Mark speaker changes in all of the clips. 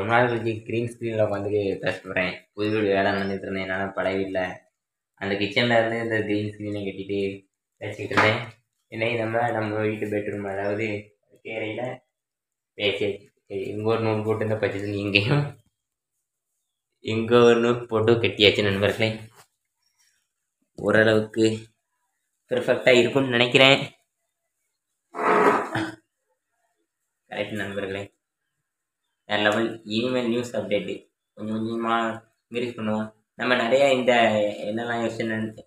Speaker 1: ரொம்ப நாள் கழிச்சு க்ரீன் ஸ்க்ரீனில் உட்காந்து பேச போகிறேன் புது வீடு வேலை நடந்துட்டு இருந்தேன் என்னால் பழைய வீட்டில் அந்த கிச்சனில் இருந்து இந்த க்ரீன் ஸ்க்ரீனை கட்டிட்டு பேசிக்கிட்டு இருந்தேன் இன்னைக்கு நம்ம நம்ம வீட்டு பெட்ரூம் அதாவது கேரையில் பேசியாச்சு சரி இங்கே ஒரு நூல் போட்டு இந்த பச்சை தண்ணி இங்கேயும் இங்கே ஒரு நூல் போட்டு கட்டியாச்சு நண்பர்களே ஓரளவுக்கு பெர்ஃபெக்டாக இருக்கும்னு நினைக்கிறேன் கரெக்ட் நண்பர்களே வேற லெவல் இனிமேல் நியூஸ் அப்டேட்டு கொஞ்சம் கொஞ்சமாக இன்க்ரீஸ் பண்ணுவோம் நம்ம நிறைய இந்த என்னெல்லாம் யோசிச்சு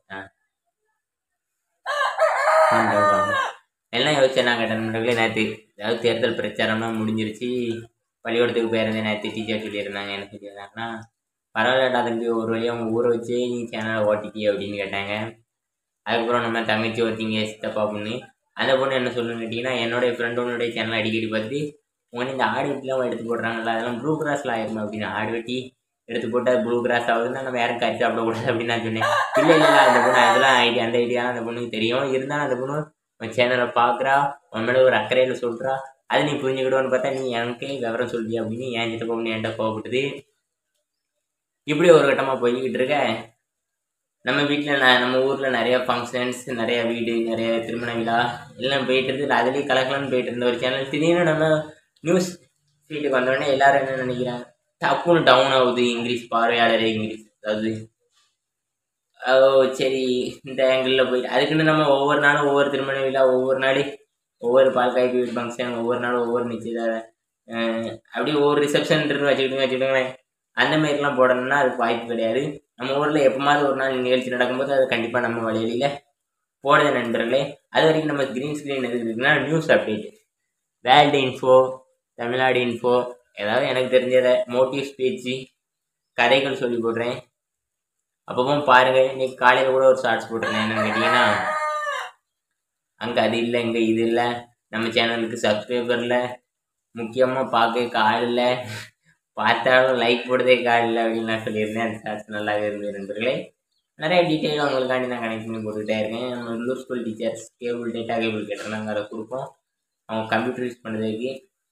Speaker 1: எல்லாம் யோசிச்சேன் நான் கேட்டேன் நண்பர்களே நேற்று அதாவது தேர்தல் பிரச்சாரம்லாம் முடிஞ்சிருச்சு பள்ளிக்கூடத்துக்கு போயிருந்தேன் நேற்று டீச்சர் சொல்லியிருந்தாங்க என்ன சொல்லியிருந்தாங்கன்னா பரவாயில்லடா தம்பி ஒரு வழியாக அவங்க ஊரை வச்சே நீ சேனலை ஓட்டிட்டி அப்படின்னு கேட்டாங்க அதுக்கப்புறம் நம்ம தங்கச்சி ஒருத்திங்க சித்தப்பா பொண்ணு அந்த பொண்ணு என்ன சொல்லணும்னு கேட்டிங்கன்னா என்னுடைய ஃப்ரெண்டோனுடைய சேனல் அடிக்கடி பார்த்து உடனே இந்த ஆடு வெட்டிலாம் எடுத்து போடுறாங்கல்ல அதெல்லாம் ப்ளூ கிராஸில் ஆயிருமா அப்படின்னு ஆடு வெட்டி எடுத்து போட்டால் ப்ளூ கிராஸ் ஆகுதுன்னா நம்ம யாரும் கறி சாப்பிடக்கூடாது அப்படின்னு நான் சொன்னேன் இல்லை இல்லை அந்த பொண்ணு அதெல்லாம் ஐடியா அந்த ஐடியாலாம் அந்த பொண்ணுக்கு தெரியும் இருந்தாலும் அந்த பொண்ணு உன் சேனலை பார்க்குறா உன் மேலே ஒரு அக்கறையில் சொல்கிறா அதை நீ புரிஞ்சுக்கிடுவோன்னு பார்த்தா நீ எனக்கே விவரம் சொல்லியா அப்படின்னு என் சித்தப்பா பொண்ணு என்கிட்ட கோவப்பட்டது இப்படி ஒரு கட்டமாக போய்கிட்டு இருக்க நம்ம வீட்டில் நான் நம்ம ஊரில் நிறைய ஃபங்க்ஷன்ஸ் நிறைய வீடு நிறைய திருமண விழா எல்லாம் போயிட்டு இருந்து அதுலேயே கலக்கலான்னு போயிட்டு இருந்த ஒரு சேனல் திடீர்னு நம்ம நியூஸ் ஃபீல்டுக்கு வந்தோடனே எல்லாரும் என்ன நினைக்கிறாங்க டப்புன்னு டவுன் ஆகுது இங்கிலீஷ் பார்வையாளரே இங்கிலீஷ் அதாவது ஓ சரி இந்த ஆங்கிளில் போயிட்டு அதுக்குன்னு நம்ம ஒவ்வொரு நாளும் ஒவ்வொரு திருமண விழா ஒவ்வொரு நாள் ஒவ்வொரு பால் காய்க்கு வீடு ஃபங்க்ஷன் ஒவ்வொரு நாளும் ஒவ்வொரு நிச்சயதார அப்படியே ஒவ்வொரு ரிசப்ஷன் வச்சுக்கிட்டு வச்சுக்கிட்டுங்களேன் அந்த மாதிரிலாம் போடணும்னா அதுக்கு வாய்ப்பு கிடையாது நம்ம ஊரில் எப்போமாவது ஒரு நாள் நிகழ்ச்சி நடக்கும்போது அது கண்டிப்பாக நம்ம வழியில் போடுது நண்பர்களே அது வரைக்கும் நம்ம க்ரீன் ஸ்க்ரீன் எதுக்கு இருக்குன்னா news update world info Tamil Nadu info ஏதாவது எனக்கு தெரிஞ்சதை மோட்டிவ் ஸ்பீச்சு கதைகள் சொல்லி போடுறேன் அப்பப்போ பாருங்கள் இன்னைக்கு காலையில் கூட ஒரு ஷார்ட்ஸ் போட்டிருந்தேன் என்னன்னு கேட்டிங்கன்னா அங்கே அது இல்லை இங்கே இது இல்லை நம்ம சேனலுக்கு சப்ஸ்கிரைபரில் முக்கியமாக பார்க்க ஆள் இல்லை பார்த்தாலும் லைக் போடுறதே கால் இல்லை அப்படின்னு நான் சொல்லியிருந்தேன் அந்த ஷார்ட்ஸ் நல்லாவே இருந்தது நண்பர்களே நிறைய டீட்டெயில் அவங்களுக்காண்டி நான் கனெக்ட் பண்ணி போட்டுக்கிட்டே இருக்கேன் நம்ம உள்ளூர் school teachers cable data cable கேட்டிருந்தாங்க அதை கொடுப்போம் அவங்க கம்ப்யூட்டர் யூஸ் பண்ணுறதுக்கு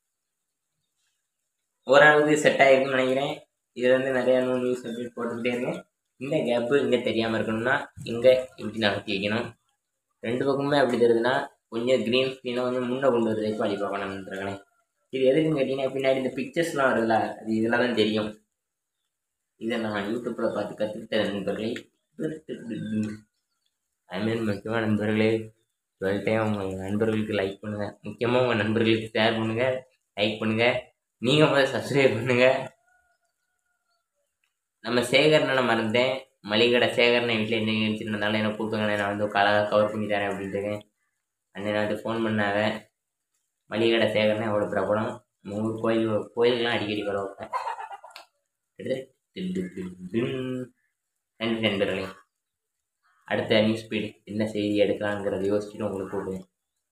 Speaker 1: ஓரளவுக்கு செட் ஆகிருக்குன்னு நினைக்கிறேன் இதில் வந்து நிறையா நியூஸ் அப்டேட் போட்டுக்கிட்டே இருக்கேன் இந்த கேப்பு இங்கே தெரியாமல் இருக்கணும்னா இங்கே இப்படி நகர்த்தி வைக்கணும் ரெண்டு பக்கமுமே அப்படி தெரியுதுன்னா கொஞ்சம் க்ரீன் ஸ்க்ரீனை கொஞ்சம் முன்னே கொண்டு வரதுக்கு வழி பார்க்கணுன்றேன் இது எதுக்குன்னு கேட்டிங்கன்னா பின்னாடி இந்த பிக்சர்ஸ்லாம் வருதுல்ல அது இதில் தான் தெரியும் இதை நான் யூடியூப்பில் பார்த்து கற்றுக்கிட்ட நண்பர்களே அதுமாரி முக்கியமாக நண்பர்களே சொல்லிட்டேன் உங்கள் நண்பர்களுக்கு லைக் பண்ணுங்கள் முக்கியமாக உங்கள் நண்பர்களுக்கு ஷேர் பண்ணுங்கள் லைக் பண்ணுங்கள் நீங்கள் முதல்ல சப்ஸ்கிரைப் பண்ணுங்கள் நம்ம சேகரனை நான் மறந்தேன் மளிகடை சேகரனை வீட்டில் என்ன நிகழ்ச்சி நடந்தாலும் என்ன கூப்பிட்டுங்க நான் வந்து அழகாக கவர் பண்ணி தரேன் அப்படின்ட்டு இருக்கேன் அண்ணன் வந்து ஃபோன் பண்ணாங்க மளிகடை சேகரனை அவ்வளோ பிரபலம் நம்ம ஊர் கோயில் கோயிலுக்கெலாம் அடிக்கடி வர வைப்பேன் நன்றி நண்பர்களே அடுத்த நியூஸ் ஸ்பீடு என்ன செய்தி எடுக்கலாங்கிறத யோசிச்சுட்டு உங்களுக்கு கூப்பிடுவேன்